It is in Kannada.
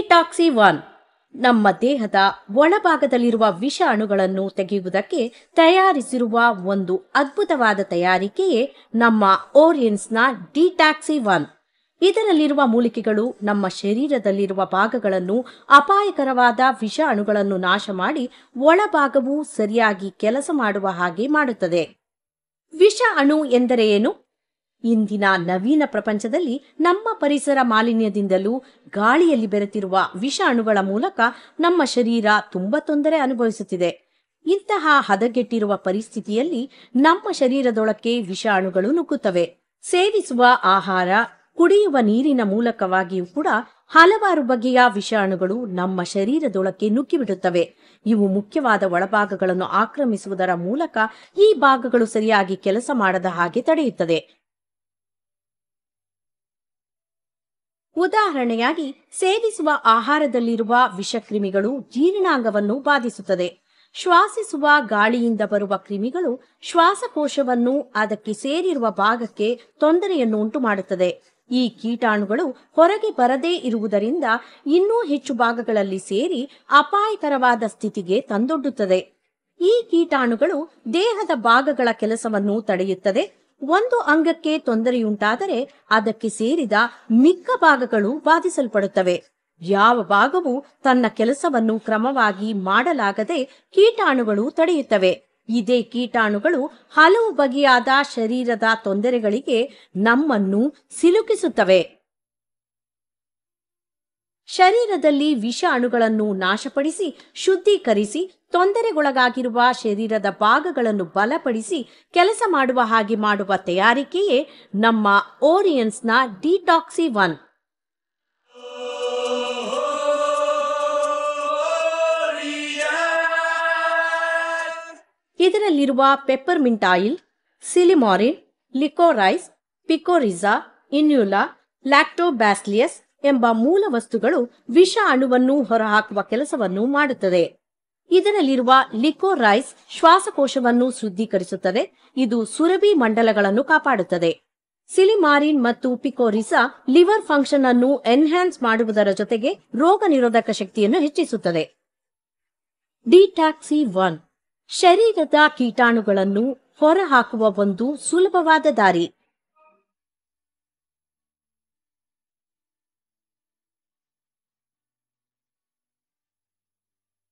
ಡಿಟಾಕ್ಸಿ ಒನ್ ನಮ್ಮ ದೇಹದ ಒಳಭಾಗದಲ್ಲಿರುವ ವಿಷ ಅಣುಗಳನ್ನು ತೆಗೆಯುವುದಕ್ಕೆ ತಯಾರಿಸಿರುವ ಒಂದು ಅದ್ಭುತವಾದ ತಯಾರಿಕೆಯೇ ನಮ್ಮ ಓರಿಯನ್ಸ್ನ ಡಿಟಾಕ್ಸಿ ಒನ್ ಇದರಲ್ಲಿರುವ ಮೂಲಿಕೆಗಳು ನಮ್ಮ ಶರೀರದಲ್ಲಿರುವ ಭಾಗಗಳನ್ನು ಅಪಾಯಕರವಾದ ವಿಷ ಅಣುಗಳನ್ನು ನಾಶ ಮಾಡಿ ಒಳಭಾಗವು ಸರಿಯಾಗಿ ಕೆಲಸ ಮಾಡುವ ಹಾಗೆ ಮಾಡುತ್ತದೆ ವಿಷ ಅಣು ಎಂದರೆ ಏನು ಇಂದಿನ ನವೀನ ಪ್ರಪಂಚದಲ್ಲಿ ನಮ್ಮ ಪರಿಸರ ಮಾಲಿನ್ಯದಿಂದಲೂ ಗಾಳಿಯಲ್ಲಿ ಬೆರೆತಿರುವ ವಿಷ ಅಣುಗಳ ಮೂಲಕ ನಮ್ಮ ಶರೀರ ತುಂಬಾ ತೊಂದರೆ ಅನುಭವಿಸುತ್ತಿದೆ ಇಂತಹ ಹದಗೆಟ್ಟಿರುವ ಪರಿಸ್ಥಿತಿಯಲ್ಲಿ ನಮ್ಮ ಶರೀರದೊಳಕ್ಕೆ ವಿಷ ಅಣುಗಳು ನುಗ್ಗುತ್ತವೆ ಸೇವಿಸುವ ಆಹಾರ ಕುಡಿಯುವ ನೀರಿನ ಮೂಲಕವಾಗಿಯೂ ಕೂಡ ಹಲವಾರು ಬಗೆಯ ವಿಷ ಅಣುಗಳು ನಮ್ಮ ಶರೀರದೊಳಕ್ಕೆ ನುಗ್ಗಿಬಿಡುತ್ತವೆ ಇವು ಮುಖ್ಯವಾದ ಒಳಭಾಗಗಳನ್ನು ಆಕ್ರಮಿಸುವುದರ ಮೂಲಕ ಈ ಭಾಗಗಳು ಸರಿಯಾಗಿ ಕೆಲಸ ಮಾಡದ ಹಾಗೆ ತಡೆಯುತ್ತದೆ ಉದಾಹರಣೆಯಾಗಿ ಸೇವಿಸುವ ಆಹಾರದಲ್ಲಿರುವ ವಿಷಕ್ರಿಮಿಗಳು ಜೀರ್ಣಾಂಗವನ್ನು ಬಾಧಿಸುತ್ತದೆ ಶ್ವಾಸಿಸುವ ಗಾಳಿಯಿಂದ ಬರುವ ಕ್ರಿಮಿಗಳು ಶ್ವಾಸಕೋಶವನ್ನು ಅದಕ್ಕೆ ಸೇರಿರುವ ಭಾಗಕ್ಕೆ ತೊಂದರೆಯನ್ನು ಉಂಟು ಮಾಡುತ್ತದೆ ಈ ಕೀಟಾಣುಗಳು ಹೊರಗೆ ಬರದೇ ಇರುವುದರಿಂದ ಇನ್ನೂ ಹೆಚ್ಚು ಭಾಗಗಳಲ್ಲಿ ಸೇರಿ ಅಪಾಯಕರವಾದ ಸ್ಥಿತಿಗೆ ತಂದೊಡ್ಡುತ್ತದೆ ಈ ಕೀಟಾಣುಗಳು ದೇಹದ ಭಾಗಗಳ ಕೆಲಸವನ್ನು ತಡೆಯುತ್ತದೆ ಒಂದು ಅಂಗಕ್ಕೆ ತೊಂದರೆಯುಂಟಾದರೆ ಅದಕ್ಕೆ ಸೇರಿದ ಮಿಕ್ಕ ಭಾಗಗಳು ಬಾಧಿಸಲ್ಪಡುತ್ತವೆ ಯಾವ ಭಾಗವು ತನ್ನ ಕೆಲಸವನ್ನು ಕ್ರಮವಾಗಿ ಮಾಡಲಾಗದೆ ಕೀಟಾಣುಗಳು ತಡೆಯುತ್ತವೆ ಇದೇ ಕೀಟಾಣುಗಳು ಹಲವು ಬಗೆಯಾದ ಶರೀರದ ತೊಂದರೆಗಳಿಗೆ ನಮ್ಮನ್ನು ಸಿಲುಕಿಸುತ್ತವೆ ಶರೀರದಲ್ಲಿ ವಿಷ ಅಣುಗಳನ್ನು ನಾಶಪಡಿಸಿ ಶುದ್ಧೀಕರಿಸಿ ತೊಂದರೆಗೊಳಗಾಗಿರುವ ಶರೀರದ ಭಾಗಗಳನ್ನು ಬಲಪಡಿಸಿ ಕೆಲಸ ಮಾಡುವ ಹಾಗೆ ಮಾಡುವ ತಯಾರಿಕೆಯೇ ನಮ್ಮ ಓರಿಯನ್ಸ್ನ ಡಿಟಾಕ್ಸಿ ಒನ್ ಇದರಲ್ಲಿರುವ peppermint oil silymarin liquorice picrorhiza inula lactobacillus ಎಂಬ ಮೂಲ ವಸ್ತುಗಳು ವಿಷ ಅಣುವನ್ನು ಹೊರಹಾಕುವ ಕೆಲಸವನ್ನು ಮಾಡುತ್ತದೆ ಇದರಲ್ಲಿರುವ ಲಿಕೋರೈಸ್ ಶ್ವಾಸಕೋಶವನ್ನು ಶುದ್ಧೀಕರಿಸುತ್ತದೆ ಇದು ಸುರಭಿ ಮಂಡಲಗಳನ್ನು ಕಾಪಾಡುತ್ತದೆ ಸಿಲಿಮಾರಿನ್ ಮತ್ತು ಪಿಕೋರಿಸಾ ಲಿವರ್ ಫಂಕ್ಷನ್ ಅನ್ನು ಎನ್ಹ್ಯಾನ್ಸ್ ಮಾಡುವುದರ ಜೊತೆಗೆ ರೋಗ ನಿರೋಧಕ ಶಕ್ತಿಯನ್ನು ಹೆಚ್ಚಿಸುತ್ತದೆ ಡಿಟ್ಯಾಕ್ಸಿ ಒನ್ ಶರೀರದ ಕೀಟಾಣುಗಳನ್ನು ಹೊರಹಾಕುವ ಒಂದು ಸುಲಭವಾದ ದಾರಿ